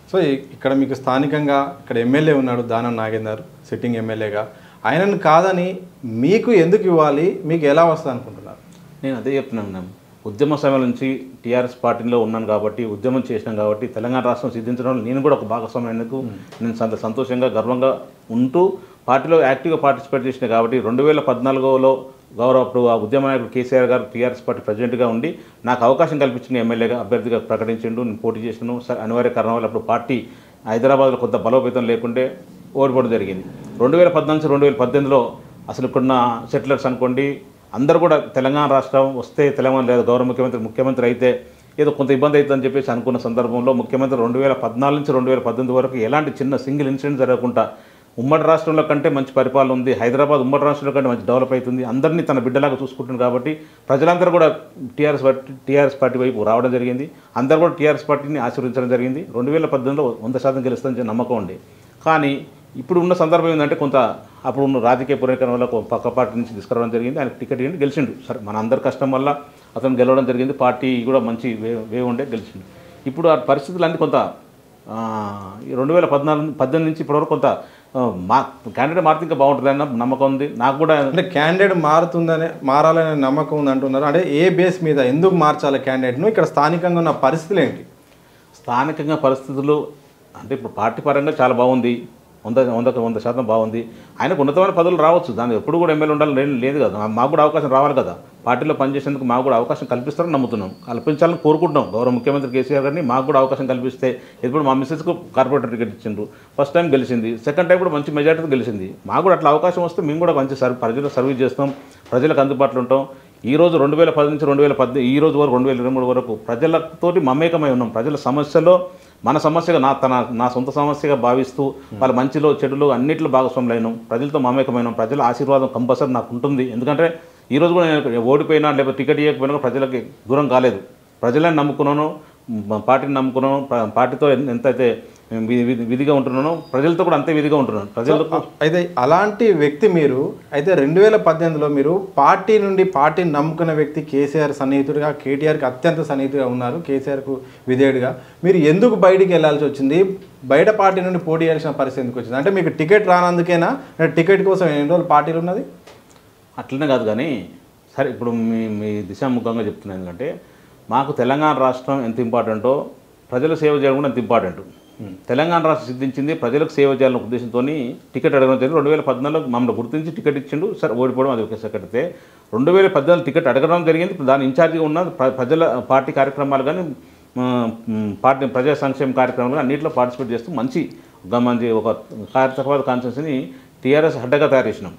so ఇ- ఇక్కడ మీకు స్థానికంగా ఇక్కడ ఎమ్మెల్యే ఉన్నాడు దానం నాగేందర్ సిట్టింగ్ ఎమ్మెల్యేగా ఆయనను కాదని మీకు ఎందుకు ఇవ్వాలి మీకు ఎలా వస్తుంది అనుకుంటున్నారు నేను అదే చెప్తున్నాను నేను ఉద్యమ సమయం నుంచి టీఆర్ఎస్ పార్టీలో ఉన్నాను కాబట్టి ఉద్యమం చేసినాం కాబట్టి తెలంగాణ రాష్ట్రం సిద్ధించడంలో నేను కూడా ఒక భాగస్వామ్యానికి నేను సంత సంతోషంగా గర్వంగా ఉంటూ పార్టీలో యాక్టివ్గా పార్టిసిపేట్ చేసిన కాబట్టి రెండు వేల పద్నాలుగులో గౌరవ అప్పుడు ఆ ఉద్యమ నాయకుడు కేసీఆర్ గారు టీఆర్ఎస్ పార్టీ ప్రెసిడెంట్గా ఉండి నాకు అవకాశం కల్పించిన ఎమ్మెల్యేగా అభ్యర్థిగా ప్రకటించిండు నేను పోటీ చేసినాను సరే అనివార్య కారణం వల్ల అప్పుడు పార్టీ హైదరాబాద్లో కొంత బలోపేతం లేకుంటే ఓడిపోవడం జరిగింది రెండు వేల పద్నాలుగు నుంచి రెండు వేల పద్దెనిమిదిలో అసలు ఇక్కడున్న సెటిలర్స్ అనుకోండి అందరూ కూడా తెలంగాణ రాష్ట్రం వస్తే తెలంగాణ లేదు గౌరవ ముఖ్యమంత్రి ముఖ్యమంత్రి అయితే ఏదో కొంత ఇబ్బంది అవుతుందని చెప్పేసి అనుకున్న సందర్భంలో ముఖ్యమంత్రి రెండు వేల పద్నాలుగు నుంచి రెండు వేల పద్దెనిమిది వరకు ఎలాంటి చిన్న సింగిల్ ఇన్సిడెంట్ జరగకుండా ఉమ్మడి రాష్ట్రంలో కంటే మంచి పరిపాలన ఉంది హైదరాబాద్ ఉమ్మడి రాష్ట్రంలో కంటే మంచి డెవలప్ అవుతుంది అందరినీ తన బిడ్డలాగా చూసుకుంటుంది కాబట్టి ప్రజలందరూ కూడా టీఆర్ఎస్ పార్టీ టీఆర్ఎస్ పార్టీ వైపు రావడం జరిగింది అందరూ కూడా టీఆర్ఎస్ పార్టీని ఆశీర్వదించడం జరిగింది రెండు వేల పద్దెనిమిదిలో వంద శాతం గెలుస్తుందని చెప్పి నమ్మకం ఉంది కానీ ఇప్పుడు ఉన్న సందర్భం ఏంటంటే కొంత అప్పుడు ఉన్న రాజకీయ పునీకరణ వల్ల కొ- పక్క పార్టీ నుంచి తీసుకురావడం జరిగింది ఆయన టికెట్ ఇవ్వండి గెలిచిండు సరే మన అందరి కష్టం వల్ల అతను గెలవడం జరిగింది పార్టీ కూడా మంచి వే వే ఉండే గెలిచిండు ఇప్పుడు ఆ పరిస్థితులు అన్నీ కొంత ఆ, ఈ రెండు వేల పద్నాలుగు పద్దెనిమిది నుంచి ఇప్పటివరకు కొంత ఆ, మా క్యాండిడేట్ మారితే ఇంకా బాగుంటుందన్న నమ్మకం ఉంది నాకు కూడా అంటే క్యాండిడేట్ మారుతుందనే మారాలనే నమ్మకం ఉంది అంటున్నారు అంటే ఏ బేస్ మీద ఎందుకు మార్చాలి క్యాండిడేట్ను ఇక్కడ స్థానికంగా ఉన్న పరిస్థితులు ఏంటి స్థానికంగా పరిస్థితులు అంటే ఇప్పుడు పార్టీ పరంగా చాలా బాగుంది వంద వందకు వంద శాతం బాగుంది ఆయనకు ఉన్నతమైన పదవులు రావచ్చు దాని ఎప్పుడు కూడా ఎమ్మెల్యే ఉండాలని లే- లేదు కదా మాకు కూడా అవకాశం రావాలి కదా పార్టీలో పనిచేసేందుకు మాకు కూడా అవకాశం కల్పిస్తారని నమ్ముతున్నాం కల్పించాలని కోరుకుంటున్నాం గౌరవ ముఖ్యమంత్రి కేసీఆర్ గారిని మాకు కూడా అవకాశం కల్పిస్తే ఇప్పుడు మా మిస్సెస్కు కార్పొరేటర్ టికెట్ ఇచ్చిండ్రు ఫస్ట్ టైం గెలిచింది సెకండ్ టైం కూడా మంచి మెజార్టీతో గెలిచింది మాకు కూడా అట్లా అవకాశం వస్తే మేము కూడా మంచి సర్వ్ ప్రజలకు సర్వీస్ చేస్తాం ప్రజలకు అందుబాటులో ఉంటాం ఈ రోజు రెండు వేల పది నుంచి రెండు వేల పద్దె ఈ రోజు వరకు రెండు వేల ఇరవై మూడు వరకు ప్రజలతోటి మమేకమై ఉన్నాం ప్రజల సమస్యలో మన సమస్యగా నా తన నా సొంత సమస్యగా భావిస్తూ వాళ్ళ మంచిలో చెడులో అన్నింటిలో భాగస్వాములైనాం ప్రజలతో మమేకమైనాం ప్రజల ఆశీర్వాదం కంపల్సరీ నాకు ఉంటుంది ఎందుకంటే ఈ రోజు కూడా నేను ఓడిపోయినా లేకపోతే టికెట్ ఇవ్వకపోయినా కూడా ప్రజలకి దూరం కాలేదు ప్రజలని నమ్ముకున్నాను మ- పార్టీని నమ్ముకున్నాను ప- పార్టీతో ఎన్- ఎంతైతే వి- వి- విధిగా ఉంటున్నానో ప్రజలతో కూడా అంతే విధిగా ఉంటున్నాను ప్రజలకు అయితే అలాంటి వ్యక్తి మీరు అయితే రెండు వేల పద్దెనిమిదిలో మీరు పార్టీ నుండి పార్టీని నమ్ముకున్న వ్యక్తి కేసీఆర్ సన్నిహితుడిగా కేటీఆర్కి అత్యంత సన్నిహితుడిగా ఉన్నారు కేసీఆర్కు విధేయుడిగా మీరు ఎందుకు బయటికి వెళ్ళాల్సి వచ్చింది బయట పార్టీ నుండి పోటీ చేయాల్సిన పరిస్థితి ఎందుకు వచ్చింది అంటే మీకు టికెట్ రానందుకేనా అంటే టికెట్ కోసం ఎన్ని రోజులు పార్టీలు ఉన్నది అట్లనే కాదు కానీ సరే ఇప్పుడు మీ మీ దిశాముఖంగా చెప్తున్నాను ఎందుకంటే మాకు తెలంగాణ రాష్ట్రం ఎంత ఇంపార్టెంటో ప్రజల సేవ చేయడం కూడా ఎంత ఇంపార్టెంట్ తెలంగాణ రాష్ట్రం సిద్ధించింది ప్రజలకు సేవ చేయాలనే ఉద్దేశంతో టికెట్ అడగడం జరిగింది రెండు వేల పద్నాలుగు మమ్మల్ని గుర్తించి టికెట్ ఇచ్చిండు సరే ఓడిపోవడం అది ఒకే సెక్రటరీ రెండు వేల పద్నాలుగు టికెట్ అడగడం జరిగింది దాని ఇన్ఛార్జిగా ఉన్న ప్ర- ప్రజల పార్టీ కార్యక్రమాలు కానీ ఆ, మ్, పార్టీ ప్రజా సంక్షేమ కార్యక్రమాలు కానీ అన్నింటిలో పార్టిసిపేట్ చేస్తూ మంచి ఒక మంచి ఒక కార్యక్రమాల కాన్సెన్స్ని టీఆర్ఎస్ హడ్డగా తయారు చేసినాం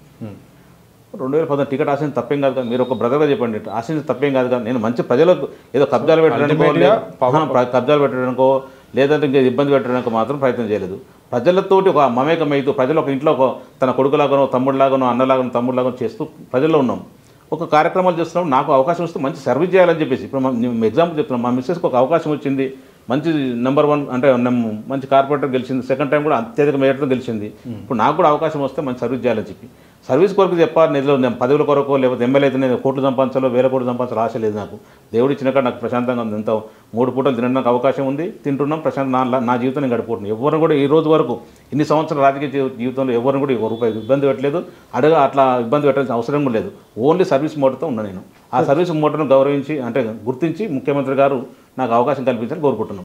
రెండు వేల పదహారు టికెట్ ఆశించి తప్పేం కాదు కదా మీరు ఒక బ్రదర్గా చెప్పండి ఆశించి తప్పేం కాదు కదా నేను మంచి ప్రజలకు ఏదో కబ్జాలు పెట్టడానికో Ultimate గా లే- ఆ, ప్ర- కబ్జాలు పెట్టడానికో లేదంటే ఇంకా ఇబ్బంది పెట్టడానికో మాత్రం ప్రయత్నం చేయలేదు ప్రజలతోటి ఒక మమేకమైతూ ప్రజలు ఒక ఇంట్లో ఒక తన కొడుకులాగానో తమ్ముడులాగానో అన్నలాగానో తమ్ముడులాగానో చేస్తూ ప్రజల్లో ఉన్నాం ఒక కార్యక్రమాలు చేస్తున్నాం నాకు అవకాశం వస్తే మంచి సర్వీస్ చేయాలని చెప్పేసి ఇప్పుడు మా- నేను ఎగ్జాంపుల్ చెప్తున్నాం మా మిస్సెస్కి ఒక అవకాశం వచ్చింది మంచి నెంబర్ వన్ అంటే నమ్- మంచి కార్పొరేటర్ గెలిచింది సెకండ్ టైం కూడా అత్యధిక మేరతో గెలిచింది ఇప్పుడు నాకు కూడా అవకాశం వస్తే మంచి సర్వీస్ చేయాలని చెప్పి సర్వీస్ కొరకు చెప్పాలి నిధులు నేను పదవుల కొరకు లేకపోతే ఎమ్మెల్యే అయితే నేను కోట్లు సంపాదించాలో వేల కోట్లు సంపాదించాలో ఆశ లేదు నాకు దేవుడు ఇచ్చిన కాడ నాకు ప్రశాంతంగా ఉంది ఎంత మూడు పూటలు తినడానికి అవకాశం ఉంది తింటున్నాం ప్రశాంత నా నా జీవితం నేను గడిపోతున్నాను ఎవరిని కూడా ఈ రోజు వరకు ఇన్ని సంవత్సరాల రాజకీయ జీ- జీవితంలో ఎవరిని కూడా ఒక రూపాయి ఇబ్బంది పెట్టలేదు అడగ అట్లా ఇబ్బంది పెట్టాల్సిన అవసరం కూడా లేదు ఓన్లీ సర్వీస్ మోటర్తో ఉన్నా నేను ఆ సర్వీస్ మోటర్ను గౌరవించి అంటే గుర్తించి ముఖ్యమంత్రి గారు నాకు అవకాశం కల్పించాలని కోరుకుంటున్నాను